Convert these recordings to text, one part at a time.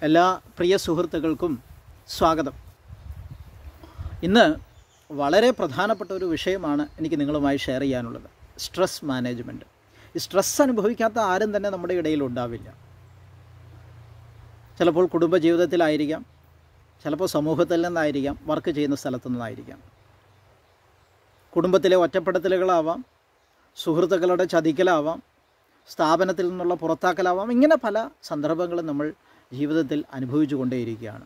എല്ലാ പ്രിയ സുഹൃത്തുക്കൾക്കും സ്വാഗതം ഇന്ന് വളരെ പ്രധാനപ്പെട്ട ഒരു വിഷയമാണ് എനിക്ക് നിങ്ങളുമായി ഷെയർ ചെയ്യാനുള്ളത് സ്ട്രെസ് മാനേജ്മെൻറ്റ് ഈ സ്ട്രെസ് അനുഭവിക്കാത്ത ആരും തന്നെ നമ്മുടെ ഇടയിൽ ഉണ്ടാവില്ല ചിലപ്പോൾ കുടുംബജീവിതത്തിലായിരിക്കാം ചിലപ്പോൾ സമൂഹത്തിൽ നിന്നായിരിക്കാം വർക്ക് ചെയ്യുന്ന സ്ഥലത്തു നിന്നായിരിക്കാം കുടുംബത്തിലെ ഒറ്റപ്പെടുത്തലുകളാവാം സുഹൃത്തുക്കളുടെ ചതിക്കലാവാം സ്ഥാപനത്തിൽ നിന്നുള്ള പുറത്താക്കലാവാം ഇങ്ങനെ പല സന്ദർഭങ്ങളും നമ്മൾ ജീവിതത്തിൽ അനുഭവിച്ചു കൊണ്ടേയിരിക്കുകയാണ്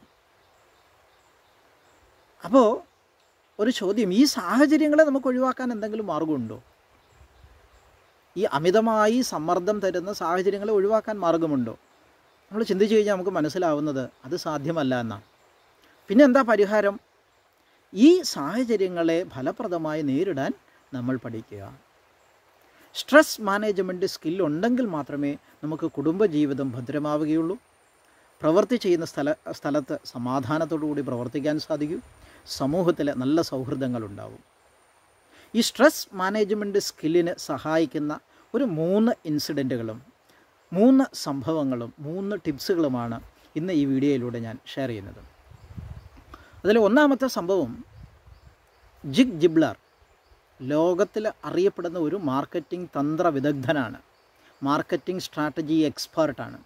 അപ്പോൾ ഒരു ചോദ്യം ഈ സാഹചര്യങ്ങളെ നമുക്ക് ഒഴിവാക്കാൻ എന്തെങ്കിലും മാർഗമുണ്ടോ ഈ അമിതമായി സമ്മർദ്ദം തരുന്ന സാഹചര്യങ്ങളെ ഒഴിവാക്കാൻ മാർഗമുണ്ടോ നമ്മൾ ചിന്തിച്ചു കഴിഞ്ഞാൽ നമുക്ക് മനസ്സിലാവുന്നത് അത് സാധ്യമല്ല എന്നാണ് പിന്നെ എന്താ പരിഹാരം ഈ സാഹചര്യങ്ങളെ ഫലപ്രദമായി നേരിടാൻ നമ്മൾ പഠിക്കുക സ്ട്രെസ് മാനേജ്മെൻറ്റ് സ്കിൽ ഉണ്ടെങ്കിൽ മാത്രമേ നമുക്ക് കുടുംബജീവിതം ഭദ്രമാവുകയുള്ളൂ പ്രവൃത്തി ചെയ്യുന്ന സ്ഥല സ്ഥലത്ത് സമാധാനത്തോടു കൂടി പ്രവർത്തിക്കാൻ സാധിക്കൂ സമൂഹത്തിൽ നല്ല സൗഹൃദങ്ങൾ ഉണ്ടാവും ഈ സ്ട്രെസ് മാനേജ്മെൻറ്റ് സ്കില്ലിന് സഹായിക്കുന്ന ഒരു മൂന്ന് ഇൻസിഡൻറ്റുകളും മൂന്ന് സംഭവങ്ങളും മൂന്ന് ടിപ്സുകളുമാണ് ഇന്ന് ഈ വീഡിയോയിലൂടെ ഞാൻ ഷെയർ ചെയ്യുന്നത് അതിൽ ഒന്നാമത്തെ സംഭവം ജിഗ് ജിബ്ലർ ലോകത്തിൽ അറിയപ്പെടുന്ന ഒരു മാർക്കറ്റിംഗ് തന്ത്ര വിദഗ്ധനാണ് മാർക്കറ്റിംഗ് സ്ട്രാറ്റജി എക്സ്പേർട്ടാണ്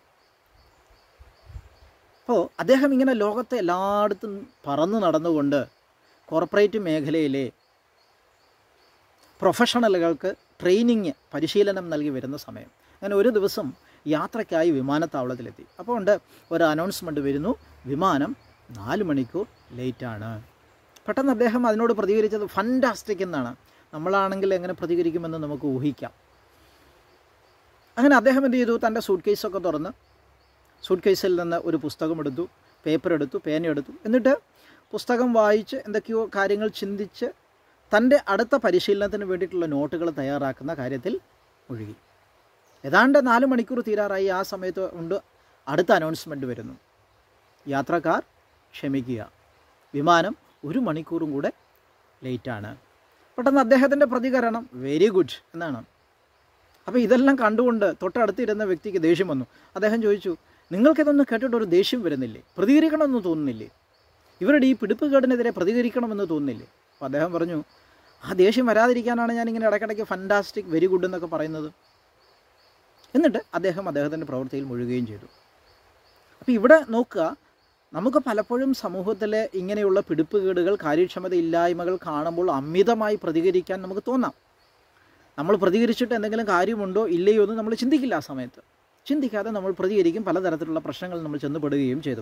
അപ്പോൾ അദ്ദേഹം ഇങ്ങനെ ലോകത്തെ എല്ലായിടത്തും പറന്നു നടന്നുകൊണ്ട് കോർപ്പറേറ്റ് മേഖലയിലെ പ്രൊഫഷണലുകൾക്ക് ട്രെയിനിങ് പരിശീലനം നൽകി വരുന്ന സമയം അങ്ങനെ ഒരു ദിവസം യാത്രയ്ക്കായി വിമാനത്താവളത്തിലെത്തി അപ്പോൾ ഉണ്ട് ഒരു അനൗൺസ്മെൻറ്റ് വരുന്നു വിമാനം നാല് മണിക്കൂർ ലേറ്റാണ് പെട്ടെന്ന് അദ്ദേഹം അതിനോട് പ്രതികരിച്ചത് ഫൻറ്റാസ്റ്റിക് എന്നാണ് നമ്മളാണെങ്കിൽ എങ്ങനെ പ്രതികരിക്കുമെന്ന് നമുക്ക് ഊഹിക്കാം അങ്ങനെ അദ്ദേഹം എന്ത് ചെയ്തു തൻ്റെ സൂട്ട് കേസൊക്കെ തുറന്ന് സൂട്ട് കേസിൽ നിന്ന് ഒരു പുസ്തകം എടുത്തു പേപ്പർ എടുത്തു പേന എടുത്തു എന്നിട്ട് പുസ്തകം വായിച്ച് എന്തൊക്കെയോ കാര്യങ്ങൾ ചിന്തിച്ച് തൻ്റെ അടുത്ത പരിശീലനത്തിന് വേണ്ടിയിട്ടുള്ള നോട്ടുകൾ തയ്യാറാക്കുന്ന കാര്യത്തിൽ ഒഴുകി ഏതാണ്ട് നാല് മണിക്കൂർ തീരാറായി ആ സമയത്ത് ഉണ്ട് അടുത്ത അനൗൺസ്മെൻറ്റ് വരുന്നു യാത്രക്കാർ ക്ഷമിക്കുക വിമാനം ഒരു മണിക്കൂറും കൂടെ ലേറ്റാണ് പെട്ടെന്ന് അദ്ദേഹത്തിൻ്റെ പ്രതികരണം വെരി ഗുഡ് എന്നാണ് അപ്പോൾ ഇതെല്ലാം കണ്ടുകൊണ്ട് തൊട്ടടുത്തിരുന്ന വ്യക്തിക്ക് ദേഷ്യം വന്നു അദ്ദേഹം ചോദിച്ചു നിങ്ങൾക്കിതൊന്നും കേട്ടിട്ട് ഒരു ദേഷ്യം വരുന്നില്ലേ പ്രതികരിക്കണമെന്ന് തോന്നുന്നില്ലേ ഇവരുടെ ഈ പിടിപ്പുകേടിനെതിരെ പ്രതികരിക്കണമെന്ന് തോന്നുന്നില്ലേ അപ്പോൾ അദ്ദേഹം പറഞ്ഞു ആ ദേഷ്യം വരാതിരിക്കാനാണ് ഞാനിങ്ങനെ ഇടയ്ക്കിടയ്ക്ക് ഫൻറ്റാസ്റ്റിക് വെരി ഗുഡ് എന്നൊക്കെ പറയുന്നത് എന്നിട്ട് അദ്ദേഹം അദ്ദേഹത്തിൻ്റെ പ്രവൃത്തിയിൽ മുഴുകുകയും ചെയ്തു അപ്പോൾ ഇവിടെ നോക്കുക നമുക്ക് പലപ്പോഴും സമൂഹത്തിലെ ഇങ്ങനെയുള്ള പിടിപ്പുകേടുകൾ കാര്യക്ഷമതയില്ലായ്മകൾ കാണുമ്പോൾ അമിതമായി പ്രതികരിക്കാൻ നമുക്ക് തോന്നാം നമ്മൾ പ്രതികരിച്ചിട്ട് എന്തെങ്കിലും കാര്യമുണ്ടോ ഇല്ലയോ എന്ന് നമ്മൾ ചിന്തിക്കില്ല ആ സമയത്ത് ചിന്തിക്കാതെ നമ്മൾ പ്രതികരിക്കും പലതരത്തിലുള്ള പ്രശ്നങ്ങൾ നമ്മൾ ചെന്നുപെടുകയും ചെയ്തു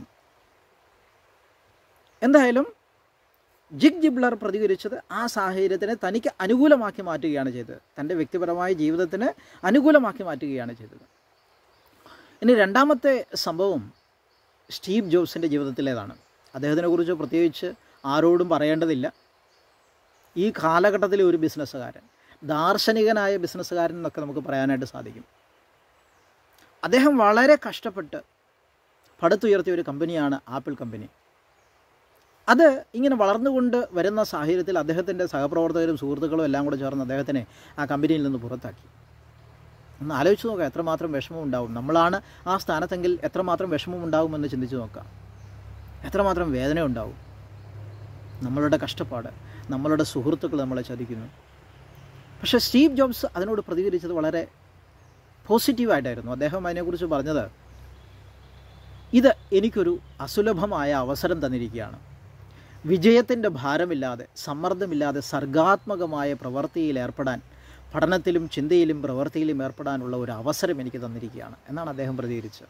എന്തായാലും ജിഗ് ജിബ്ലർ പ്രതികരിച്ചത് ആ സാഹചര്യത്തിനെ തനിക്ക് അനുകൂലമാക്കി മാറ്റുകയാണ് ചെയ്തത് തൻ്റെ വ്യക്തിപരമായ ജീവിതത്തിന് അനുകൂലമാക്കി മാറ്റുകയാണ് ചെയ്തത് ഇനി രണ്ടാമത്തെ സംഭവം സ്റ്റീവ് ജോബ്സിൻ്റെ ജീവിതത്തിലേതാണ് അദ്ദേഹത്തിനെ കുറിച്ച് പ്രത്യേകിച്ച് ആരോടും പറയേണ്ടതില്ല ഈ കാലഘട്ടത്തിലെ ഒരു ബിസിനസ്സുകാരൻ ദാർശനികനായ ബിസിനസ്സുകാരൻ എന്നൊക്കെ നമുക്ക് പറയാനായിട്ട് സാധിക്കും അദ്ദേഹം വളരെ കഷ്ടപ്പെട്ട് പടുത്തുയർത്തിയ ഒരു കമ്പനിയാണ് ആപ്പിൾ കമ്പനി അത് ഇങ്ങനെ വളർന്നുകൊണ്ട് വരുന്ന സാഹചര്യത്തിൽ അദ്ദേഹത്തിൻ്റെ സഹപ്രവർത്തകരും സുഹൃത്തുക്കളും എല്ലാം കൂടെ ചേർന്ന് അദ്ദേഹത്തിനെ ആ കമ്പനിയിൽ നിന്ന് പുറത്താക്കി ഒന്ന് ആലോചിച്ച് നോക്കാം എത്രമാത്രം വിഷമം ഉണ്ടാവും നമ്മളാണ് ആ സ്ഥാനത്തെങ്കിൽ എത്രമാത്രം വിഷമം ഉണ്ടാവുമെന്ന് ചിന്തിച്ച് നോക്കാം എത്രമാത്രം വേദന ഉണ്ടാവും നമ്മളുടെ കഷ്ടപ്പാട് നമ്മളുടെ സുഹൃത്തുക്കൾ നമ്മളെ ചതിക്കുന്നു പക്ഷേ സ്റ്റീവ് ജോബ്സ് അതിനോട് പ്രതികരിച്ചത് വളരെ പോസിറ്റീവായിട്ടായിരുന്നു അദ്ദേഹം അതിനെക്കുറിച്ച് പറഞ്ഞത് ഇത് എനിക്കൊരു അസുലഭമായ അവസരം തന്നിരിക്കുകയാണ് വിജയത്തിൻ്റെ ഭാരമില്ലാതെ സമ്മർദ്ദമില്ലാതെ സർഗാത്മകമായ പ്രവൃത്തിയിൽ ഏർപ്പെടാൻ പഠനത്തിലും ചിന്തയിലും പ്രവൃത്തിയിലും ഏർപ്പെടാനുള്ള ഒരു അവസരം എനിക്ക് തന്നിരിക്കുകയാണ് എന്നാണ് അദ്ദേഹം പ്രതികരിച്ചത്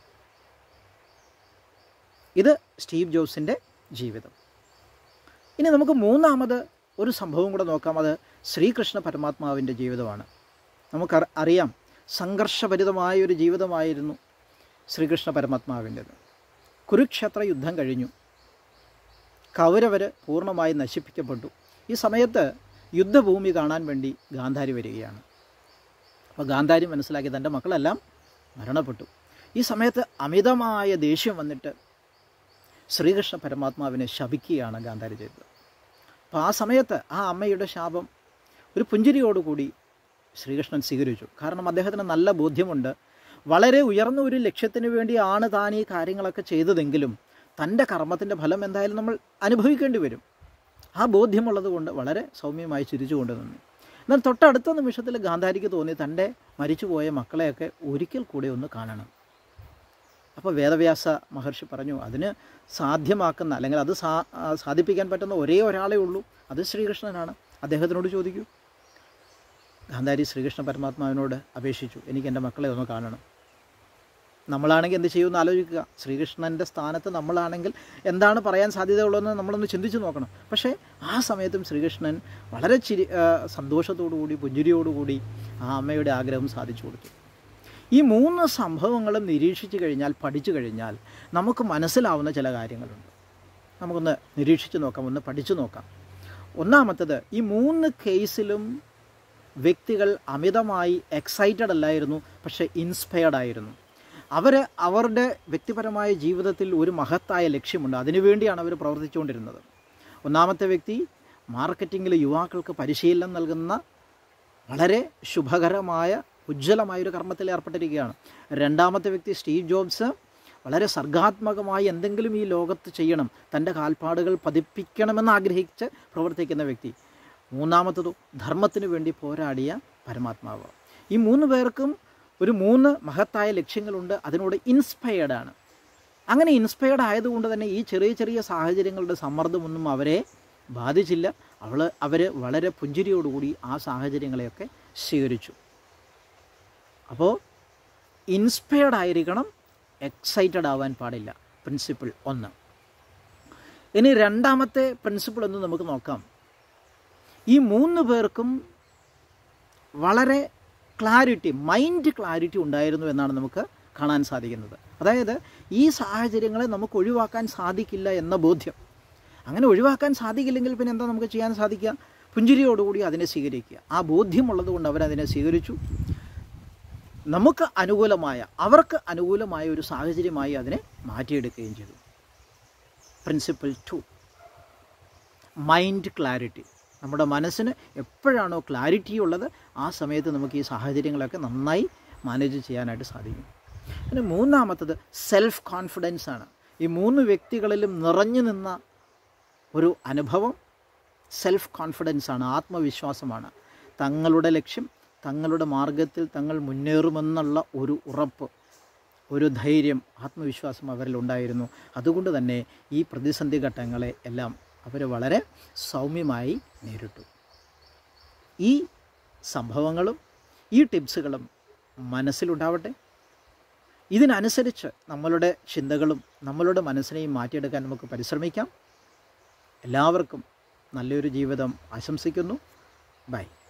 ഇത് സ്റ്റീവ് ജോബ്സിൻ്റെ ജീവിതം ഇനി നമുക്ക് മൂന്നാമത് ഒരു സംഭവം കൂടെ നോക്കാം അത് ശ്രീകൃഷ്ണ പരമാത്മാവിൻ്റെ ജീവിതമാണ് നമുക്ക് അറിയാം സംഘർഷഭരിതമായ ഒരു ജീവിതമായിരുന്നു ശ്രീകൃഷ്ണ പരമാത്മാവിൻ്റെത് കുരുക്ഷേത്ര യുദ്ധം കഴിഞ്ഞു കൗരവർ പൂർണ്ണമായി നശിപ്പിക്കപ്പെട്ടു ഈ സമയത്ത് യുദ്ധഭൂമി കാണാൻ വേണ്ടി ഗാന്ധാരി വരികയാണ് അപ്പോൾ ഗാന്ധാരി മനസ്സിലാക്കി തൻ്റെ മക്കളെല്ലാം മരണപ്പെട്ടു ഈ സമയത്ത് അമിതമായ ദേഷ്യം വന്നിട്ട് ശ്രീകൃഷ്ണ പരമാത്മാവിനെ ശപിക്കുകയാണ് ഗാന്ധാരി ചെയ്തത് അപ്പോൾ ആ സമയത്ത് ആ അമ്മയുടെ ശാപം ഒരു പുഞ്ചിരിയോടുകൂടി ശ്രീകൃഷ്ണൻ സ്വീകരിച്ചു കാരണം അദ്ദേഹത്തിന് നല്ല ബോധ്യമുണ്ട് വളരെ ഉയർന്ന ഒരു ലക്ഷ്യത്തിന് വേണ്ടിയാണ് താൻ ഈ കാര്യങ്ങളൊക്കെ ചെയ്തതെങ്കിലും തൻ്റെ കർമ്മത്തിൻ്റെ ഫലം എന്തായാലും നമ്മൾ അനുഭവിക്കേണ്ടി വരും ആ ബോധ്യമുള്ളത് കൊണ്ട് വളരെ സൗമ്യമായി ചിരിച്ചുകൊണ്ട് നിന്നു എന്നാൽ തൊട്ടടുത്ത നിമിഷത്തിൽ ഗാന്ധാരിക്ക് തോന്നി തൻ്റെ മരിച്ചുപോയ മക്കളെയൊക്കെ ഒരിക്കൽ കൂടെ ഒന്ന് കാണണം അപ്പോൾ വേദവ്യാസ മഹർഷി പറഞ്ഞു അതിന് സാധ്യമാക്കുന്ന അല്ലെങ്കിൽ അത് സാ ആ, സാധിപ്പിക്കാൻ പറ്റുന്ന ഒരേ ഒരാളേ ഉള്ളൂ അത് ശ്രീകൃഷ്ണനാണ് അദ്ദേഹത്തിനോട് ചോദിക്കൂ ഗാന്ധാരി ശ്രീകൃഷ്ണ പരമാത്മാവിനോട് അപേക്ഷിച്ചു എനിക്ക് എൻ്റെ മക്കളെ ഒന്ന് കാണണം നമ്മളാണെങ്കിൽ എന്ത് ചെയ്യുമെന്ന് ആലോചിക്കുക ശ്രീകൃഷ്ണൻ്റെ സ്ഥാനത്ത് നമ്മളാണെങ്കിൽ എന്താണ് പറയാൻ സാധ്യതയുള്ളതെന്ന് നമ്മളൊന്ന് ചിന്തിച്ച് നോക്കണം പക്ഷേ ആ സമയത്തും ശ്രീകൃഷ്ണൻ വളരെ ചിരി ആ, സന്തോഷത്തോടുകൂടി പുഞ്ചിരിയോടുകൂടി ആ അമ്മയുടെ ആഗ്രഹം സാധിച്ചു കൊടുത്തു ഈ മൂന്ന് സംഭവങ്ങളും നിരീക്ഷിച്ചു കഴിഞ്ഞാൽ പഠിച്ചു കഴിഞ്ഞാൽ നമുക്ക് മനസ്സിലാവുന്ന ചില കാര്യങ്ങളുണ്ട് നമുക്കൊന്ന് നിരീക്ഷിച്ച് നോക്കാം ഒന്ന് പഠിച്ചു നോക്കാം ഒന്നാമത്തത് ഈ മൂന്ന് കേസിലും വ്യക്തികൾ അമിതമായി എക്സൈറ്റഡ് അല്ലായിരുന്നു പക്ഷേ ഇൻസ്പയർഡ് ആയിരുന്നു അവർ അവരുടെ വ്യക്തിപരമായ ജീവിതത്തിൽ ഒരു മഹത്തായ ലക്ഷ്യമുണ്ട് അതിനുവേണ്ടിയാണ് അവർ പ്രവർത്തിച്ചുകൊണ്ടിരുന്നത് ഒന്നാമത്തെ വ്യക്തി മാർക്കറ്റിങ്ങിൽ യുവാക്കൾക്ക് പരിശീലനം നൽകുന്ന വളരെ ശുഭകരമായ ഉജ്ജ്വലമായ ഒരു കർമ്മത്തിൽ ഏർപ്പെട്ടിരിക്കുകയാണ് രണ്ടാമത്തെ വ്യക്തി സ്റ്റീവ് ജോബ്സ് വളരെ സർഗാത്മകമായി എന്തെങ്കിലും ഈ ലോകത്ത് ചെയ്യണം തൻ്റെ കാൽപ്പാടുകൾ പതിപ്പിക്കണമെന്ന് ആഗ്രഹിച്ച് പ്രവർത്തിക്കുന്ന വ്യക്തി മൂന്നാമത്തതോ ധർമ്മത്തിന് വേണ്ടി പോരാടിയ പരമാത്മാവ് ഈ മൂന്ന് പേർക്കും ഒരു മൂന്ന് മഹത്തായ ലക്ഷ്യങ്ങളുണ്ട് അതിനോട് ഇൻസ്പയർഡ് ആണ് അങ്ങനെ ഇൻസ്പയർഡ് ആയതുകൊണ്ട് തന്നെ ഈ ചെറിയ ചെറിയ സാഹചര്യങ്ങളുടെ സമ്മർദ്ദമൊന്നും അവരെ ബാധിച്ചില്ല അവൾ അവർ വളരെ പുഞ്ചിരിയോടുകൂടി ആ സാഹചര്യങ്ങളെയൊക്കെ സ്വീകരിച്ചു അപ്പോൾ ഇൻസ്പയർഡ് ആയിരിക്കണം എക്സൈറ്റഡ് ആവാൻ പാടില്ല പ്രിൻസിപ്പിൾ ഒന്ന് ഇനി രണ്ടാമത്തെ പ്രിൻസിപ്പിൾ ഒന്ന് നമുക്ക് നോക്കാം ഈ മൂന്ന് പേർക്കും വളരെ ക്ലാരിറ്റി മൈൻഡ് ക്ലാരിറ്റി ഉണ്ടായിരുന്നു എന്നാണ് നമുക്ക് കാണാൻ സാധിക്കുന്നത് അതായത് ഈ സാഹചര്യങ്ങളെ നമുക്ക് ഒഴിവാക്കാൻ സാധിക്കില്ല എന്ന ബോധ്യം അങ്ങനെ ഒഴിവാക്കാൻ സാധിക്കില്ലെങ്കിൽ പിന്നെ എന്താ നമുക്ക് ചെയ്യാൻ സാധിക്കുക പുഞ്ചിരിയോടുകൂടി അതിനെ സ്വീകരിക്കുക ആ ബോധ്യമുള്ളത് കൊണ്ട് അവരതിനെ സ്വീകരിച്ചു നമുക്ക് അനുകൂലമായ അവർക്ക് അനുകൂലമായ ഒരു സാഹചര്യമായി അതിനെ മാറ്റിയെടുക്കുകയും ചെയ്തു പ്രിൻസിപ്പിൾ ടു മൈൻഡ് ക്ലാരിറ്റി നമ്മുടെ മനസ്സിന് എപ്പോഴാണോ ക്ലാരിറ്റി ഉള്ളത് ആ സമയത്ത് നമുക്ക് ഈ സാഹചര്യങ്ങളൊക്കെ നന്നായി മാനേജ് ചെയ്യാനായിട്ട് സാധിക്കും പിന്നെ മൂന്നാമത്തത് സെൽഫ് കോൺഫിഡൻസ് ആണ് ഈ മൂന്ന് വ്യക്തികളിലും നിറഞ്ഞു നിന്ന ഒരു അനുഭവം സെൽഫ് കോൺഫിഡൻസ് ആണ് ആത്മവിശ്വാസമാണ് തങ്ങളുടെ ലക്ഷ്യം തങ്ങളുടെ മാർഗത്തിൽ തങ്ങൾ മുന്നേറുമെന്നുള്ള ഒരു ഉറപ്പ് ഒരു ധൈര്യം ആത്മവിശ്വാസം അവരിലുണ്ടായിരുന്നു അതുകൊണ്ട് തന്നെ ഈ പ്രതിസന്ധി ഘട്ടങ്ങളെ എല്ലാം അവർ വളരെ സൗമ്യമായി നേരിട്ടു ഈ സംഭവങ്ങളും ഈ ടിപ്സുകളും മനസ്സിലുണ്ടാവട്ടെ ഇതിനനുസരിച്ച് നമ്മളുടെ ചിന്തകളും നമ്മളുടെ മനസ്സിനെയും മാറ്റിയെടുക്കാൻ നമുക്ക് പരിശ്രമിക്കാം എല്ലാവർക്കും നല്ലൊരു ജീവിതം ആശംസിക്കുന്നു ബൈ